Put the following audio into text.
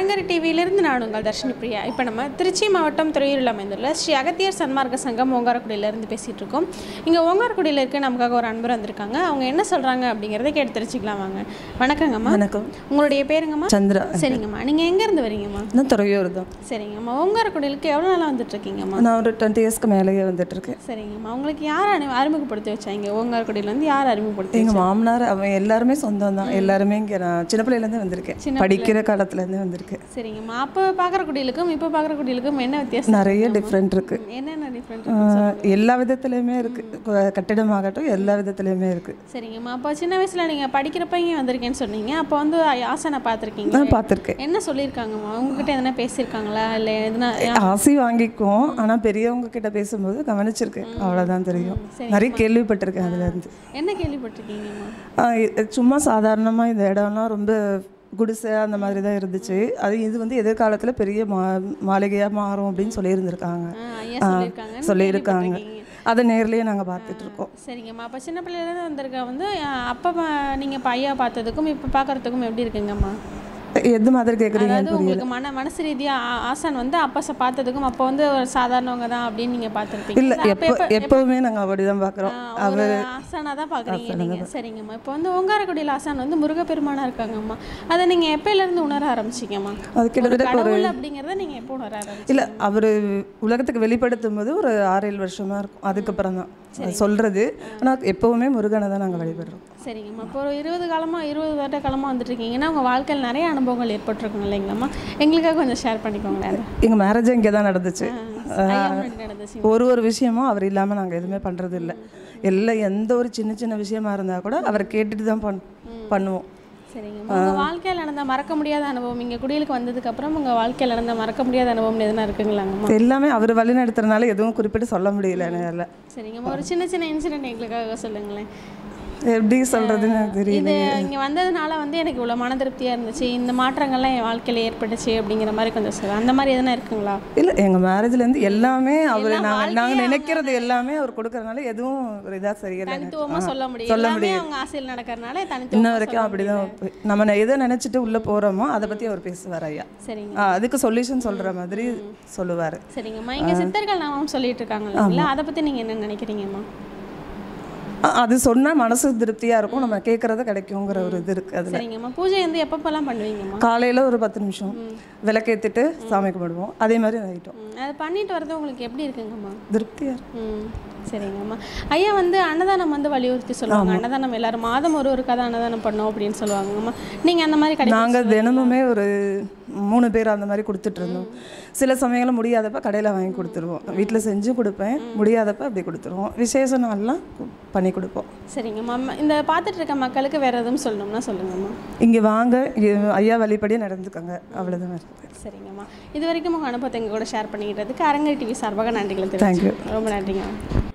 அரங்கர் டிவியிலிருந்து நான் உங்கள் தர்ஷினி பிரியா இப்போ நம்ம திருச்சி மாவட்டம் துறையூரில் அமைந்துள்ள ஸ்ரீ அகத்தியர் சன்மார்க்க சங்கம் ஓங்காரக்குடியிலேருந்து பேசிகிட்டு இருக்கோம் இங்கே ஓங்காரக்குடியில் இருக்க நமக்காக ஒரு அன்பர் வந்திருக்காங்க அவங்க என்ன சொல்கிறாங்க அப்படிங்கிறத கேட்டு தெரிஞ்சுக்கலாம் வாங்க வணக்கங்கம்மா வணக்கம் உங்களுடைய பேருங்கம்மா சந்திரா சரிங்கம்மா நீங்கள் எங்கேருந்து வரீங்கம்மா நான் துறையூர் தான் சரிங்கம்மா ஓங்காரக்குடியிலுக்கு எவ்வளோ நாளாக வந்துட்டு இருக்கீங்கம்மா நான் ஒரு டுவெண்ட்டி இயர்ஸ்க்கு மேலேயே வந்துட்டு இருக்கேன் சரிங்கம்மா உங்களுக்கு யார் அறி அறிமுகப்படுத்தி வச்சாங்க ஓங்காரக்குடியில வந்து யார் அறிமுகப்படுத்தி எங்கள் மாமனார் அவன் எல்லாருமே சொந்தம் தான் எல்லாருமே இங்கே நான் சின்ன பிள்ளையிலேருந்தே வந்திருக்கேன் படிக்கிற காலத்துலேருந்தே வந்திருக்கேன் சரிங்கம்மா அப்போ பார்க்குற குடியிலுக்கும் இப்போ பார்க்குற குடியிலுக்கும் என்ன வித்தியாசம் நிறைய டிஃப்ரெண்ட் இருக்கு என்னென்ன டிஃப்ரெண்ட் ஆஹ் எல்லா விதத்துலையுமே இருக்கு கு- கட்டிடமாகட்டும் எல்லா விதத்துலையுமே இருக்கு சரிங்கம்மா அப்போ சின்ன வயசில் நீங்கள் படிக்கிறப்ப இங்கே வந்திருக்கேன்னு சொன்னீங்க அப்போ வந்து ஆசனை பார்த்துருக்கீங்க நான் பார்த்துருக்கேன் என்ன சொல்லியிருக்காங்கம்மா உங்ககிட்ட எதனா பேசியிருக்காங்களா இல்லை எதுனா ஆசை வாங்கிக்குவோம் ஆனால் பெரியவங்க கிட்ட பேசும்போது கவனிச்சிருக்கேன் அவ்வளோதான் தெரியும் நிறைய கேள்விப்பட்டிருக்கேன் அதுலேருந்து என்ன கேள்விப்பட்டிருக்கீங்கம்மா ஆஹ் இ- சும்மா சாதாரணமாக இந்த இடம்லாம் ரொம்ப குடிசை அந்த மாதிரி தான் இருந்துச்சு அது இது வந்து எதிர்காலத்தில் பெரிய மா மாளிகையாக மாறும் அப்படின்னு சொல்லியிருந்திருக்காங்க ஆ, ஐயா சொல்லியிருக்காங்க சொல்லியிருக்காங்க அதை நேர்லேயே நாங்கள் பார்த்துட்டு இருக்கோம் சரிங்கம்மா அப்போ சின்ன பிள்ளையிலேருந்து வந்திருக்க வந்து அஹ், அப்போ நீங்கள் இப்போ ஐயா பார்த்ததுக்கும் இப்போ பார்க்குறதுக்கும் எப்படி இருக்குங்கம்மா எது மாதிரி கேட்குறீங்க அதாவது உங்களுக்கு மன மனசு ரீதியாக ஆசான் வந்து அப்போ ச- பார்த்ததுக்கும் அப்போ வந்து ஒரு சாதாரணவங்க தான் அப்படின்னு நீங்கள் பார்த்துருப்பீங்க இல்லை எப்போ எப்போவுமே நாங்கள் அப்படி தான் பார்க்குறோம் ஒரு ஆசானாக தான் பார்க்குறீங்க நீங்கள் சரிங்கம்மா இப்போ வந்து ஓங்காரக்குடியில் ஆசான் வந்து முருகப்பெருமானா இருக்காங்கம்மா அதை நீங்கள் எப்போலேருந்து உணர ஆரம்பிச்சிங்கம்மா அது கிட்டத்தட்ட கடவுள் அப்படிங்கிறத நீங்கள் எப்போ உணர ஆரம்பிச்சு இல்லை அவர் உலகத்துக்கு வெளிப்படுத்தும் போது ஒரு ஆறு ஏழு வருஷமாக இருக்கும் அதுக்கப்புறம் தான் சொல்கிறது ஆனால் எப்போவுமே முருகனை தான் நாங்கள் வழிபடுறோம் சரிங்கம்மா இப்போ ஒரு இருபது காலமாக இருபது வருட காலமாக வந்துட்டு இருக்கீங்கன்னா உங்கள் வாழ்க்கையில் நிறைய அனுபவங்கள் ஏற்பட்டிருக்கும் இல்லைங்கம்மா எங்களுக்காக கொஞ்சம் ஷேர் பண்ணிக்கோங்களேன் அதை. எங்கள் மேரேஜ் இங்கே தான் நடந்துச்சு ஐயா முன்னாடி நடந்துச்சு ஒரு ஒரு விஷயமும் அவர் இல்லாமல் நாங்கள் எதுவுமே பண்ணுறது இல்லை எல்லாம் எந்த ஒரு சின்ன சின்ன விஷயமா இருந்தால் கூட அவரை கேட்டுட்டு தான் பண் பண்ணுவோம் சரிங்கம்மா உங்கள் வாழ்க்கையில் நடந்த மறக்க முடியாத அனுபவம் இங்கே குடியிலுக்கு வந்ததுக்கப்புறம் உங்கள் வாழ்க்கையில் நடந்த மறக்க முடியாத அனுபவம் எதுனா இருக்குங்களாங்கம்மா எல்லாமே அவர் வழி நடத்துறதுனால எதுவும் குறிப்பிட்டு சொல்ல முடியல என்னால் சரிங்கம்மா ஒரு சின்ன சின்ன இன்சிடென்ட் எங்களுக்காக சொல்லுங்களேன் எப்படி சொல்கிறதுன்னு தெரியல இது இங்கே வந்ததுனால வந்து எனக்கு இவ்வளோ மன திருப்தியாக இருந்துச்சு இந்த மாற்றங்கள்லாம் என் வாழ்க்கையில் ஏற்பட்டுச்சு அப்படிங்கிற மாதிரி கொஞ்சம் சொல்லுங்கள் அந்த மாதிரி எதுனா இருக்குங்களா இல்லை எங்கள் மேரேஜ்லேருந்து எல்லாமே அவர் நாங்கள் நாங்கள் நினைக்கிறது எல்லாமே அவர் கொடுக்கறதுனால எதுவும் ஒரு இதாக சரியில்லை தனித்துவமாக சொல்ல முடியும் எல்லாமே அவங்க ஆசையில் நடக்கிறனால இன்ன தனித்துவம் வரைக்கும் அப்படிதான் நம்ம ந- எதை நினைச்சிட்டு உள்ள போறோமோ அதை பத்தி அவர் பேசுவார் ஐயா சரிங்க ஆ, அதுக்கு சொல்யூஷன் சொல்ற மாதிரி சொல்லுவார் சரிங்கம்மா இங்கே சித்தர்கள் நாமம் சொல்லிட்டு இருக்காங்க இல்லைங்களா அதை பற்றி நீங்கள் என்ன நினைக்கிறீங்கம்மா அது சொன்னா மனசு திருப்தியா இருக்கும் நம்ம கேட்கறது கிடைக்குங்கிற ஒரு இது இருக்கு அதுல சரிங்கம்மா பூஜை வந்து எப்பப்பெல்லாம் பண்ணுவீங்கம்மா காலையில ஒரு பத்து நிமிஷம் விளக்கேத்திட்டு சாமி கும்பிடுவோம் அதே மாதிரி நைட்டும் ம், அது பண்ணிட்டு வரது உங்களுக்கு எப்படி இருக்குங்கம்மா திருப்தியா இருக்கும் ம் சரிங்கம்மா ஐயா வந்து அன்னதானம் வந்து வலியுறுத்தி சொல்லுவாங்க அன்னதானம் எல்லாரும் மாதம் ஒரு ஒரு கதை அன்னதானம் பண்ணோம் அப்படின்னு சொல்லுவாங்கம்மா நீங்கள் அந்த மாதிரி கடை நாங்க தினமுமே ஒரு மூணு பேர் அந்த மாதிரி கொடுத்துட்டு இருந்தோம் சில சமயங்களில் முடியாதப்ப கடையில வாங்கி கொடுத்துருவோம் வீட்டுல செஞ்சு கொடுப்பேன் முடியாதப்ப அப்படி கொடுத்துருவோம் விசேஷ நாள்லாம் பண்ணி கொடுப்போம் சரிங்கம்மா ம- இந்த பார்த்துட்டு இருக்க மக்களுக்கு வேறு எதுவும் சொல்லணும்னா சொல்லுங்கம்மா இங்க வாங்க இங்க ஐயா வழிபடி நடந்துக்கோங்க அவ்வளவுதான் இருக்கு சரிங்கம்மா இது வரைக்கும் உங்கள் அனுபவத்தை எங்கள் கூட ஷேர் பண்ணிக்கிட்டதுக்கு அரங்கர் டிவி சார்பாக நன்றிகளை Thank you. தெரிவிச்சுக்கிறேன். ரொம்ப நன்றிங்க